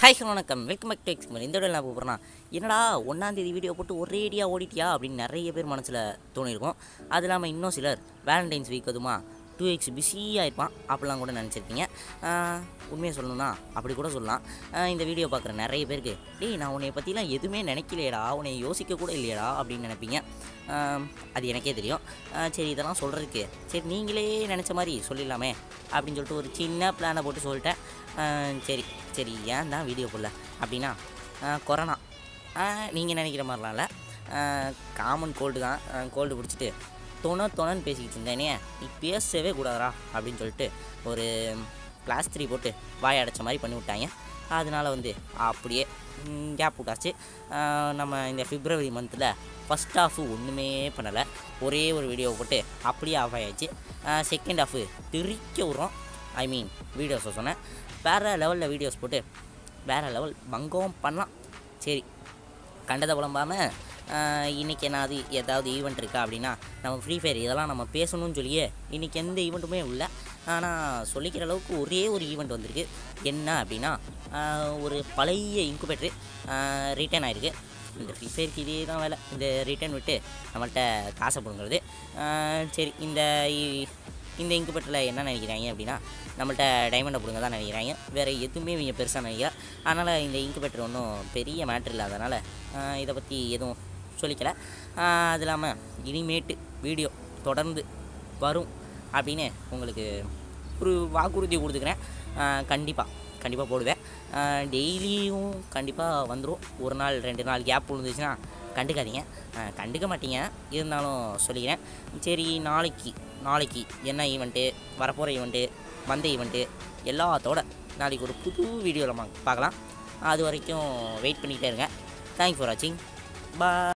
hi hello வணக்கம் welcome back to எக்ஸ்பிள் இந்த வீடியோ நான் போகிறேன்னா என்னடா ஒன்றாந்தேதி வீடியோ போட்டு ஒரேடியாக ஓடிட்டியா அப்படின்னு நிறைய பேர் மனசில் தோணியிருக்கும் அது இல்லாமல் இன்னும் சிலர் வேலண்டைன்ஸ் வீக் அதுமா டூ எக்ஸ் பிஸியாக இருப்பான் அப்படிலாம் கூட நினச்சிருக்கீங்க உண்மையை சொல்லணும்னா அப்படி கூட சொல்லலாம் ஆஹ் இந்த வீடியோ பார்க்குற நிறைய பேருக்கு டேய் நான் உன்னை பற்றிலாம் எதுவுமே நினைக்கலையேடா உன்னை யோசிக்க கூட இல்லையடா அப்படின்னு நினைப்பீங்க ஆம், அது எனக்கே தெரியும் ஆஹ் சரி இதெல்லாம் சொல்கிறதுக்கு சரி நீங்களே நினச்ச மாதிரி சொல்லிடலாமே அப்படின்னு சொல்லிட்டு ஒரு சின்ன பிளானை போட்டு சொல்லிட்டேன் ஆஹ் சரி சரி ஏன் தான் வீடியோ போடல அப்படின்னா ஆஹ் கொரோனா நீங்கள் நினைக்கிற மாதிரிலாம் இல்லை காமன் கோல்டு தான் கோல்டு பிடிச்சிட்டு தொண தொணன்னு பேசிக்கிட்டு இருந்தேனே நீ பேசவே கூடாதா அப்படின்னு சொல்லிட்டு ஒரு பிளாஸ்திரி போட்டு வாய் அடைச்ச மாதிரி பண்ணி விட்டாங்க அதனால வந்து அப்படியே கேப் விட்டாச்சு ஆஹ் நம்ம இந்த பிப்ரவரி மந்தில் ஃபஸ்ட் ஹாஃபு ஒன்றுமே பண்ணலை ஒரே ஒரு வீடியோ போட்டு அப்படியே ஆஃப் ஆயாச்சு செகண்ட் ஹாஃபு திரிக்க விட்றோம் ஐ மீன் வீடியோஸை சொன்னேன் வேறு லெவலில் வீடியோஸ் போட்டு வேறு லெவல் பங்கம் பண்ணலாம் சரி கண்டதை புலம்பாமல் இன்றைக்கி என்னாவது ஏதாவது ஈவெண்ட் இருக்கா அப்படின்னா நம்ம ஃப்ரீ ஃபயர் இதெல்லாம் நம்ம பேசணும்னு சொல்லியே இன்றைக்கி எந்த ஈவெண்ட்டுமே இல்லை ஆனால் சொல்லிக்கிற அளவுக்கு ஒரே ஒரு ஈவெண்ட் வந்திருக்கு என்ன அப்படின்னா ஆஹ் ஒரு பழைய இன்குபேட்ரு ரிட்டர்ன் ஆயிருக்கு இந்த ஃப்ரீ ஃபயருக்கு இதே தான் வேலை இந்த ரிட்டர்ன் விட்டு நம்மள்ட்ட காசை பிடுங்கிறது ஆஹ் சரி இந்த இ- இந்த இன்குபேட்டரில் என்ன நினைக்கிறாங்க அப்படின்னா நம்மள்ட்ட டைமண்டை பிடுங்க தான் நினைக்கிறாங்க வேறு எதுவுமே இவங்க பெருசாக நினைக்கிறா அதனால் இந்த இன்குபேட்டர் ஒன்றும் பெரிய மேட்ரு இல்லாதனால ஆஹ் இதை பற்றி எதுவும் சொல்லிக்கல ஆஹ் அது இல்லாமல் இனிமேட்டு வீடியோ தொடர்ந்து வரும் அப்படின்னு உங்களுக்கு ஒரு வாக்குறுதி கொடுத்துக்கிறேன் கண்டிப்பாக கண்டிப்பாக போடுவேன் டெய்லியும் கண்டிப்பாக வந்துடும் ஒரு நாள் ரெண்டு நாள் கேப் விழுந்துச்சுன்னா கண்டுக்காதீங்க ஆஹ் கண்டுக்க மாட்டீங்க இருந்தாலும் சொல்லிக்கிறேன் சரி நாளைக்கு நாளைக்கு என்ன ஈவெண்ட்டு வரப்போகிற ஈவெண்ட்டு வந்த ஈவெண்ட்டு எல்லாத்தோட நாளைக்கு ஒரு புது வீடியோவில் பார்க்கலாம் அது வரைக்கும் வெயிட் பண்ணிக்கிட்டே இருங்க தேங்க்ஸ் ஃபார் வாட்சிங் பா